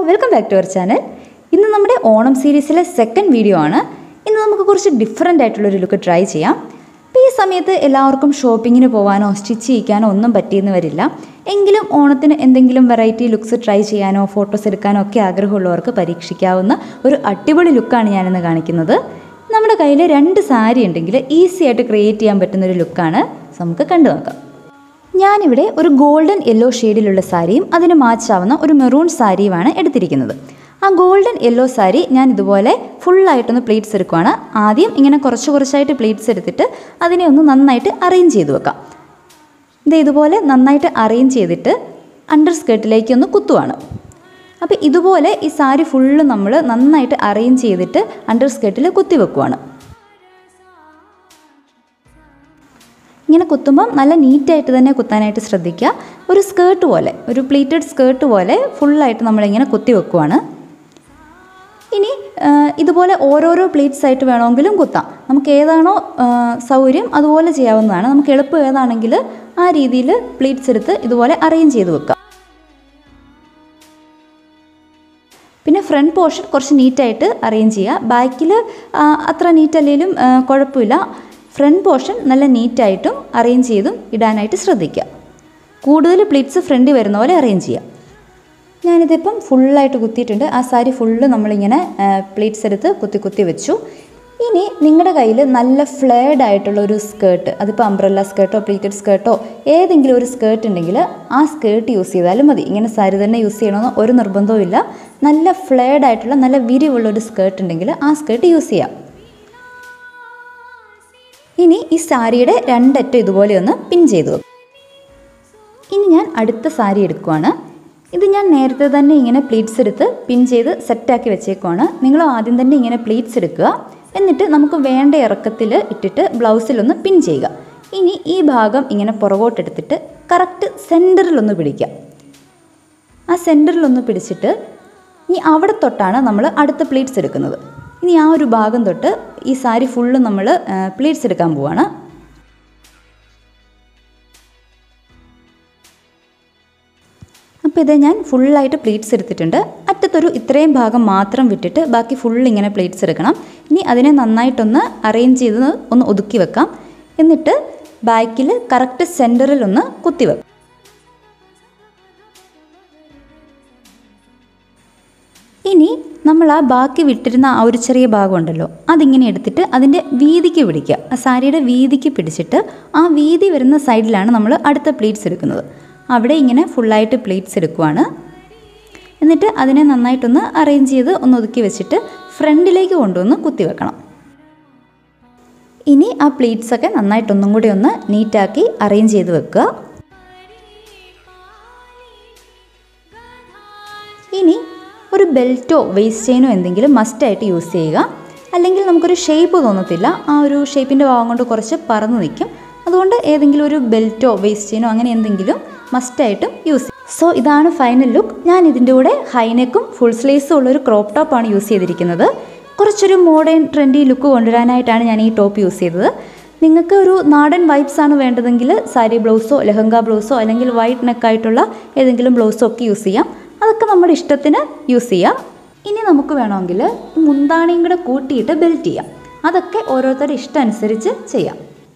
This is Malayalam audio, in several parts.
വെൽക്കം ബാക്ക് ടു അവർ ചാനൽ ഇന്ന് നമ്മുടെ ഓണം സീരീസിലെ സെക്കൻഡ് വീഡിയോ ആണ് ഇന്ന് നമുക്ക് കുറച്ച് ഡിഫറെൻ്റ് ആയിട്ടുള്ളൊരു ലുക്ക് ട്രൈ ചെയ്യാം അപ്പോൾ ഈ സമയത്ത് എല്ലാവർക്കും ഷോപ്പിങ്ങിന് പോകാനോ സ്റ്റിച്ച് ചെയ്യിക്കാനോ ഒന്നും പറ്റിയെന്ന് വരില്ല എങ്കിലും ഓണത്തിന് എന്തെങ്കിലും വെറൈറ്റി ലുക്സ് ട്രൈ ചെയ്യാനോ ഫോട്ടോസ് എടുക്കാനോ ഒക്കെ ആഗ്രഹമുള്ളവർക്ക് പരീക്ഷിക്കാവുന്ന ഒരു അടിപൊളി ലുക്കാണ് ഞാനിന്ന് കാണിക്കുന്നത് നമ്മുടെ കയ്യിൽ രണ്ട് സാരി ഉണ്ടെങ്കിൽ ഈസി ആയിട്ട് ക്രിയേറ്റ് ചെയ്യാൻ പറ്റുന്ന ഒരു ലുക്കാണ് നമുക്ക് കണ്ടു നോക്കാം ഞാനിവിടെ ഒരു ഗോൾഡൻ യെല്ലോ ഷെയ്ഡിലുള്ള സാരിയും അതിന് മാച്ചാവുന്ന ഒരു മെറൂൺ സാരിയുമാണ് എടുത്തിരിക്കുന്നത് ആ ഗോൾഡൻ യെല്ലോ സാരി ഞാൻ ഇതുപോലെ ഫുള്ളായിട്ടൊന്ന് പ്ലേറ്റ്സ് എടുക്കുവാണ് ആദ്യം ഇങ്ങനെ കുറച്ച് കുറച്ചായിട്ട് പ്ലേറ്റ്സ് എടുത്തിട്ട് അതിനെ ഒന്ന് നന്നായിട്ട് അറേഞ്ച് ചെയ്ത് വെക്കാം ഇത് ഇതുപോലെ നന്നായിട്ട് അറേഞ്ച് ചെയ്തിട്ട് അണ്ടർ സ്കേർട്ടിലേക്ക് ഒന്ന് കുത്തുവാണ് അപ്പോൾ ഇതുപോലെ ഈ സാരി ഫുള്ള് നമ്മൾ നന്നായിട്ട് അറേഞ്ച് ചെയ്തിട്ട് അണ്ടർ സ്കേർട്ടിൽ കുത്തി വെക്കുവാണ് ഇങ്ങനെ കുത്തുമ്പം നല്ല നീറ്റായിട്ട് തന്നെ കുത്താനായിട്ട് ശ്രദ്ധിക്കുക ഒരു സ്കേർട്ട് പോലെ ഒരു പ്ലീറ്റഡ് സ്കേർട്ട് പോലെ ഫുള്ളായിട്ട് നമ്മളിങ്ങനെ കുത്തി വെക്കുവാണ് ഇനി ആ, ഇതുപോലെ ഓരോരോ പ്ലീറ്റ്സ് ആയിട്ട് വേണമെങ്കിലും കുത്താം നമുക്ക് ഏതാണോ ആ, സൗകര്യം അതുപോലെ ചെയ്യാവുന്നതാണ് നമുക്ക് എളുപ്പം ഏതാണെങ്കിൽ ആ രീതിയിൽ പ്ലീറ്റ്സ് എടുത്ത് ഇതുപോലെ അറേഞ്ച് ചെയ്ത് വെക്കാം പിന്നെ ഫ്രണ്ട് പോർഷൻ കുറച്ച് നീറ്റായിട്ട് അറേഞ്ച് ചെയ്യുക ബാക്കിൽ അത്ര നീറ്റ് അല്ലെങ്കിലും ആ, കുഴപ്പമില്ല ഫ്രണ്ട് പോർഷൻ നല്ല നീറ്റായിട്ടും അറേഞ്ച് ചെയ്തും ഇടാനായിട്ട് ശ്രദ്ധിക്കുക കൂടുതൽ പ്ലിറ്റ്സ് ഫ്രണ്ടിൽ വരുന്ന പോലെ അറേഞ്ച് ചെയ്യുക ഞാനിതിപ്പം ഫുള്ളായിട്ട് കുത്തിയിട്ടുണ്ട് ആ സാരി ഫുള്ള് നമ്മളിങ്ങനെ പ്ലേറ്റ്സ് എടുത്ത് കുത്തി കുത്തി വെച്ചു ഇനി നിങ്ങളുടെ കയ്യിൽ നല്ല ഫ്ലേഡ് ആയിട്ടുള്ള ഒരു സ്കേർട്ട് അതിപ്പോൾ അംബ്രല്ല സ്കേർട്ടോ പ്ലീറ്റഡ് സ്കേർട്ടോ ഏതെങ്കിലും ഒരു സ്കേർട്ട് ഉണ്ടെങ്കിൽ ആ സ്കേർട്ട് യൂസ് ചെയ്താലും മതി ഇങ്ങനെ സാരി തന്നെ യൂസ് ചെയ്യണമെന്ന് ഒരു നിർബന്ധവും ഇല്ല നല്ല ഫ്ലേഡ് ആയിട്ടുള്ള നല്ല വിരിവുള്ള ഒരു സ്കേർട്ട് ഉണ്ടെങ്കിൽ ആ സ്കേർട്ട് യൂസ് ചെയ്യാം ഇനി ഈ സാരിയുടെ രണ്ടറ്റം ഇതുപോലെ ഒന്ന് പിൻ ചെയ്തു വെക്കും ഇനി ഞാൻ അടുത്ത സാരി എടുക്കുവാണ് ഇത് ഞാൻ നേരത്തെ തന്നെ ഇങ്ങനെ പ്ലീറ്റ്സ് എടുത്ത് പിൻ ചെയ്ത് സെറ്റാക്കി വെച്ചേക്കുവാണ് നിങ്ങൾ ആദ്യം തന്നെ ഇങ്ങനെ പ്ലീറ്റ്സ് എടുക്കുക എന്നിട്ട് നമുക്ക് വേണ്ട ഇറക്കത്തിൽ ഇട്ടിട്ട് ബ്ലൗസിലൊന്ന് പിൻ ചെയ്യുക ഇനി ഈ ഭാഗം ഇങ്ങനെ പുറകോട്ടെടുത്തിട്ട് കറക്റ്റ് സെൻറ്ററിലൊന്ന് പിടിക്കുക ആ സെൻറ്ററിലൊന്ന് പിടിച്ചിട്ട് ഇനി അവിടെ തൊട്ടാണ് നമ്മൾ അടുത്ത പ്ലീറ്റ്സ് എടുക്കുന്നത് ഇനി ആ ഒരു ഭാഗം തൊട്ട് ഈ സാരി ഫുള്ള് നമ്മൾ പ്ലീറ്റ്സ് എടുക്കാൻ പോവാണ് അപ്പോൾ ഇത് ഞാൻ ഫുള്ളായിട്ട് പ്ലേറ്റ്സ് എടുത്തിട്ടുണ്ട് അറ്റത്തൊരു ഇത്രയും ഭാഗം മാത്രം വിട്ടിട്ട് ബാക്കി ഫുൾ ഇങ്ങനെ പ്ലേറ്റ്സ് എടുക്കണം ഇനി അതിനെ നന്നായിട്ടൊന്ന് അറേഞ്ച് ചെയ്ത് ഒന്ന് ഒതുക്കി വെക്കാം എന്നിട്ട് ബാക്കിൽ കറക്റ്റ് സെൻറ്ററിൽ ഒന്ന് കുത്തി വെക്കാം ഇനി നമ്മൾ ആ ബാക്കി വിട്ടിരുന്ന ആ ഒരു ചെറിയ ഭാഗം ഉണ്ടല്ലോ അതിങ്ങനെ എടുത്തിട്ട് അതിൻ്റെ വീതിക്ക് പിടിക്കുക ആ സാരിയുടെ വീതിക്ക് പിടിച്ചിട്ട് ആ വീതി വരുന്ന സൈഡിലാണ് നമ്മൾ അടുത്ത പ്ലേറ്റ്സ് എടുക്കുന്നത് അവിടെ ഇങ്ങനെ ഫുള്ളായിട്ട് പ്ലേറ്റ്സ് എടുക്കുവാണ് എന്നിട്ട് അതിനെ നന്നായിട്ടൊന്ന് അറേഞ്ച് ചെയ്ത് ഒന്ന് ഒതുക്കി വെച്ചിട്ട് ഫ്രണ്ടിലേക്ക് കൊണ്ടുവന്ന് കുത്തി വെക്കണം ഇനി ആ പ്ലേറ്റ്സ് ഒക്കെ നന്നായിട്ടൊന്നും കൂടി ഒന്ന് നീറ്റാക്കി അറേഞ്ച് ചെയ്ത് വെക്കുക ഇനി ഒരു ബെൽറ്റോ വേസ്റ്റ് ചെയിനോ എന്തെങ്കിലും മസ്റ്റായിട്ട് യൂസ് ചെയ്യുക അല്ലെങ്കിൽ നമുക്കൊരു ഷേപ്പ് തോന്നത്തില്ല ആ ഒരു ഷേപ്പിൻ്റെ ഭാഗം കൊണ്ട് കുറച്ച് പറന്ന് നിൽക്കും അതുകൊണ്ട് ഏതെങ്കിലും ഒരു ബെൽറ്റോ വേസ്റ്റ് ചെയിനോ അങ്ങനെ എന്തെങ്കിലും മസ്റ്റായിട്ടും യൂസ് ചെയ്യും സോ ഇതാണ് ഫൈനൽ ലുക്ക് ഞാൻ ഇതിൻ്റെ കൂടെ ഹൈനെക്കും ഫുൾ സ്ലീവ്സും ഉള്ളൊരു ക്രോപ്പ് ടോപ്പാണ് യൂസ് ചെയ്തിരിക്കുന്നത് കുറച്ചൊരു മോഡേൺ ട്രെൻഡി ലുക്ക് കൊണ്ടുവരാനായിട്ടാണ് ഞാൻ ഈ ടോപ്പ് യൂസ് ചെയ്തത് നിങ്ങൾക്ക് ഒരു നാടൻ വൈബ്സ് ആണ് വേണ്ടതെങ്കിൽ സാരി ബ്ലൗസോ ലെഹങ്ക ബ്ലൗസോ അല്ലെങ്കിൽ വൈറ്റ് നെക്കായിട്ടുള്ള ഏതെങ്കിലും ബ്ലൗസോ ഒക്കെ യൂസ് ചെയ്യാം അതൊക്കെ നമ്മുടെ ഇഷ്ടത്തിന് യൂസ് ചെയ്യാം ഇനി നമുക്ക് വേണമെങ്കിൽ മുന്താണിയും കൂടെ കൂട്ടിയിട്ട് ബെൽറ്റ് ചെയ്യാം അതൊക്കെ ഓരോരുത്തരുടെ ഇഷ്ടം അനുസരിച്ച് ചെയ്യാം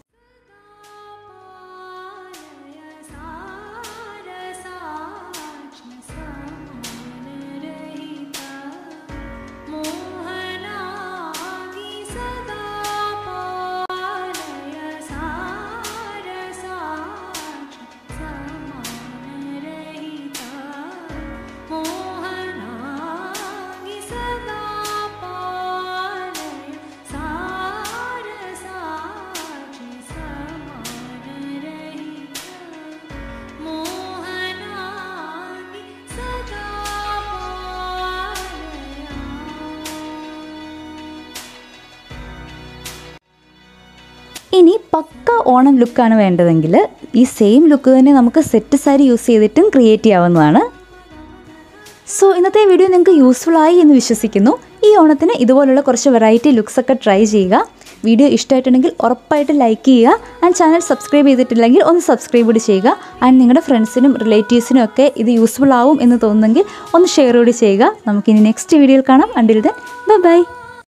ഇനി പക്ക ഓണം ലുക്കാണ് വേണ്ടതെങ്കിൽ ഈ സെയിം ലുക്ക് തന്നെ നമുക്ക് സെറ്റ് സാരി യൂസ് ചെയ്തിട്ടും ക്രിയേറ്റ് ചെയ്യാവുന്നതാണ് സോ ഇന്നത്തെ വീഡിയോ നിങ്ങൾക്ക് യൂസ്ഫുൾ ആയി എന്ന് വിശ്വസിക്കുന്നു ഈ ഓണത്തിന് ഇതുപോലുള്ള കുറച്ച് വെറൈറ്റി ലുക്സ് ഒക്കെ ട്രൈ ചെയ്യുക വീഡിയോ ഇഷ്ടമായിട്ടുണ്ടെങ്കിൽ ഉറപ്പായിട്ട് ലൈക്ക് ചെയ്യുക ആൻഡ് ചാനൽ സബ്സ്ക്രൈബ് ചെയ്തിട്ടില്ലെങ്കിൽ ഒന്ന് സബ്സ്ക്രൈബ് കൂടി ചെയ്യുക ആൻഡ് നിങ്ങളുടെ ഫ്രണ്ട്സിനും റിലേറ്റീവ്സിനും ഒക്കെ ഇത് യൂസ്ഫുൾ ആവും എന്ന് തോന്നുന്നെങ്കിൽ ഒന്ന് ഷെയർ കൂടി ചെയ്യുക നമുക്കിനി നെക്സ്റ്റ് വീഡിയോയിൽ കാണാം അണ്ടിൽ ദെൻ ബൈ